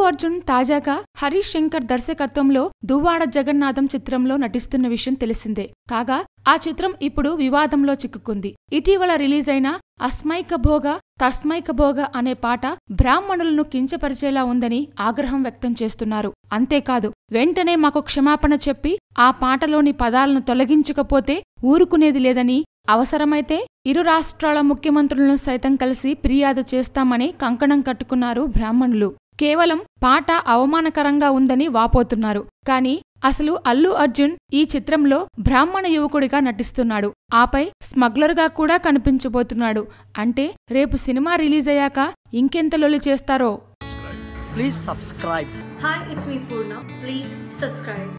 అర్జున్ తాజాగా హరీష్ శంకర్ దర్శకత్వంలో దువ్వాడ జగన్నాథం చిత్రంలో నటిస్తున్న విషయం తెలిసిందే కాగా ఆ చిత్రం ఇప్పుడు వివాదంలో చిక్కుకుంది ఇటీవల రిలీజ్ అయిన అస్మైక భోగ తస్మైక భోగ అనే పాట బ్రాహ్మణులను కించపరిచేలా ఉందని ఆగ్రహం వ్యక్తం చేస్తున్నారు అంతేకాదు వెంటనే మాకు క్షమాపణ చెప్పి ఆ పాటలోని పదాలను తొలగించకపోతే ఊరుకునేది లేదని అవసరమైతే ఇరు రాష్ట్రాల ముఖ్యమంత్రులను సైతం కలిసి ఫిర్యాదు చేస్తామని కంకణం కట్టుకున్నారు బ్రాహ్మణులు కేవలం పాట అవమానకరంగా ఉందని వాపోతున్నారు కాని అసలు అల్లు అర్జున్ ఈ చిత్రంలో బ్రాహ్మణ యువకుడిగా నటిస్తున్నాడు ఆపై స్మగ్లర్గా కూడా కనిపించబోతున్నాడు అంటే రేపు సినిమా రిలీజ్ అయ్యాక ఇంకెంత లొలి చేస్తారో Please subscribe. Hi, it's me Purna. Please subscribe.